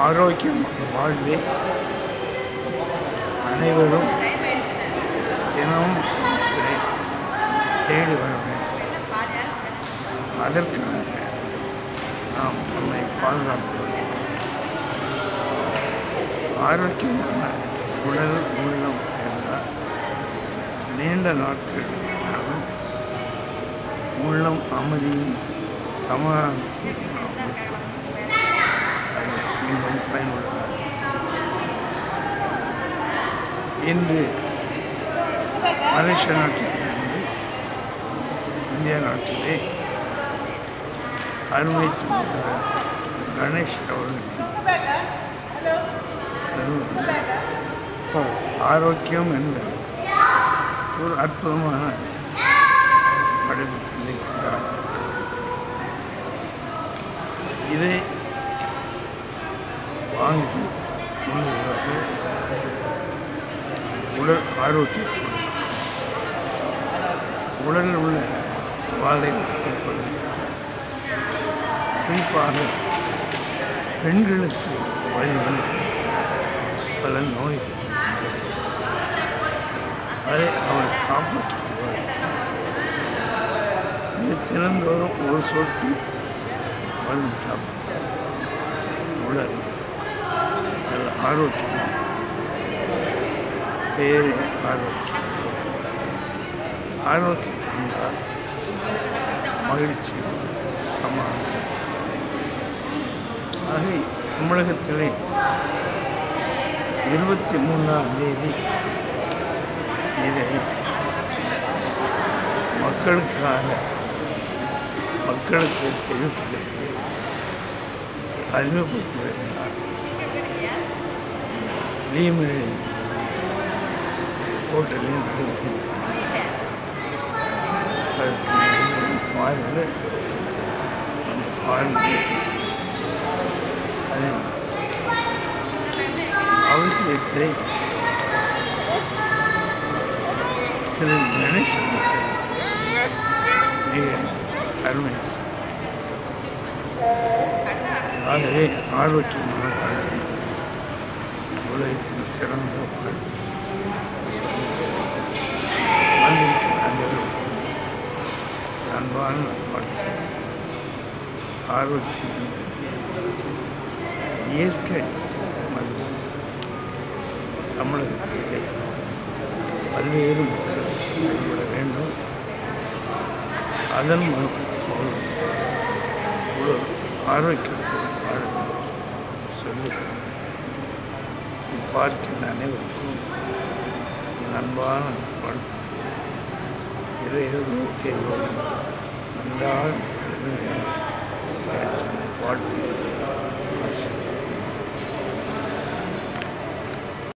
ஆரோக்கியமான வாழ்வே அனைவரும் தினமும் இதை தேடி வர வேண்டும் அதற்காக நாம் நம்மை பாதுகாத்து வேண்டும். ஆரோக்கியமான உடல் உள்ளம் இருந்தால் நீண்ட நாட்கள் ஆகும். உள்ளம் அமைதியும் சமாதானத்தையும் நாம் இருக்கலாம். அது மிகவும் பயனுள்ளதாக இன்று மலேசிய நாட்டிலிருந்து இந்திய நாட்டிலே அருமை சகோதர கணேஷ் அவர்களுக்கு நிறுவனம் ஆரோக்கியம் என்ற ஒரு அற்புதமான படைப்பு தந்திருக்கின்றார் இதை வாங்கி உண்ணுகிறவர்கள் உடல் ஆரோக்கியத்தோடு உடலில் உள்ள வாழை கொள்ளும் குறிப்பாக பெண்களுக்கு வழிகள் பல நோய்கள் அதை அவன் காப்பாற்றிக் கொள்வார் இது தினந்தோறும் ஒரு சொட்டு மருந்து சாப்பிடுவார் உடல் நல்ல ஆரோக்கியம் பேரே ஆரோக்கியம் ஆரோக்கியம் என்றால் மகிழ்ச்சி சமாதானம் ஆக தமிழகத்திலே இருபத்தி மூணாம் தேதி இதை மக்களுக்காக மக்களுக்கு தெரிவிப்பதற்கு அறிமுகப்படுத்தி வருகிறார் லீமரில் ஹோட்டலில் நடைபெறுகிறது அதற்கு நீங்கள் பாருங்கள் அந்த பாருங்கள் அதன் அவசியத்தை திரு கணேஷ் அவர்கள் மிக அருமையாக சொன்னார். ஆகவே ஆரோக்கியமான வாழ்க்கை உலகத்தின் சிறந்த வாழ்க்கை வந்திருக்கிற அனைவருக்கும் அன்பான வாழ்க்கை ஆரோக்கியம் இயற்கை மருத்துவம் தமிழகத்திலே பல்வேறு மக்கள் பயன்பட வேண்டும் அதன் மூலம் ஒரு ஒரு ஆரோக்கியத்தோடு வாழ வேண்டும் சொல்லி பார்க்கின்ற அனைவருக்கும் என் அன்பான வாழ்த்து இறைவனுக்கு எல்லோரும் நன்றாக வாழ்த்து